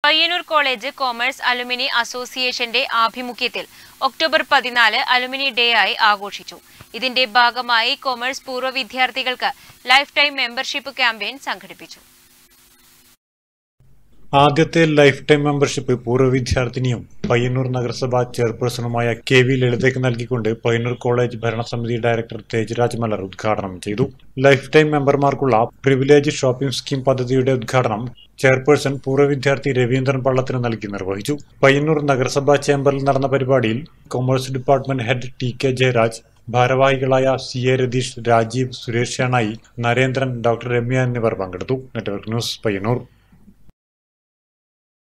Payyanur college commerce alumni അസോസിയേഷന്റെ ആഭിമുഖ്യത്തിൽ October പതിനാല് അലുമിനി ഡേ ആയി ആഘോഷിച്ചു ഇതിന്റെ ഭാഗമായി കോമേഴ്സ് പൂർവ്വ വിദ്യാർത്ഥികൾക്ക് ലൈഫ് ടൈം മെമ്പർഷിപ്പ് ക്യാമ്പയിൻ സംഘടിപ്പിച്ചു ആദ്യത്തെ ലൈഫ് ടൈം മെമ്പർഷിപ്പ് പൂർവ്വ വിദ്യാർത്ഥിനിയും പയ്യന്നൂർ നഗരസഭാ ചെയർപേഴ്സണുമായ കെ വി ലളിതയ്ക്ക് നൽകിക്കൊണ്ട് പയ്യന്നൂർ കോളേജ് ഭരണസമിതി ഡയറക്ടർ തേജരാജ് മലർ ഉദ്ഘാടനം ചെയ്തു ലൈഫ് ടൈം മെമ്പർമാർക്കുള്ള പ്രിവിലേജ് ഷോപ്പിംഗ് സ്കീം പദ്ധതിയുടെ ഉദ്ഘാടനം ചെയർപേഴ്സൺ പൂർവ്വ വിദ്യാർത്ഥി രവീന്ദ്രൻ പള്ളത്തിന് നൽകി നിർവഹിച്ചു പയ്യന്നൂർ നഗരസഭാ ചേംബറിൽ നടന്ന പരിപാടിയിൽ commerce department head T K Jayaraj ഭാരവാഹികളായ C A Ratheesh Rajeev Suresh Shenoy Narendran doctor Ramya എന്നിവർ പങ്കെടുത്തു നെറ്റ്വർക്ക് ന്യൂസ് പയ്യന്നൂർ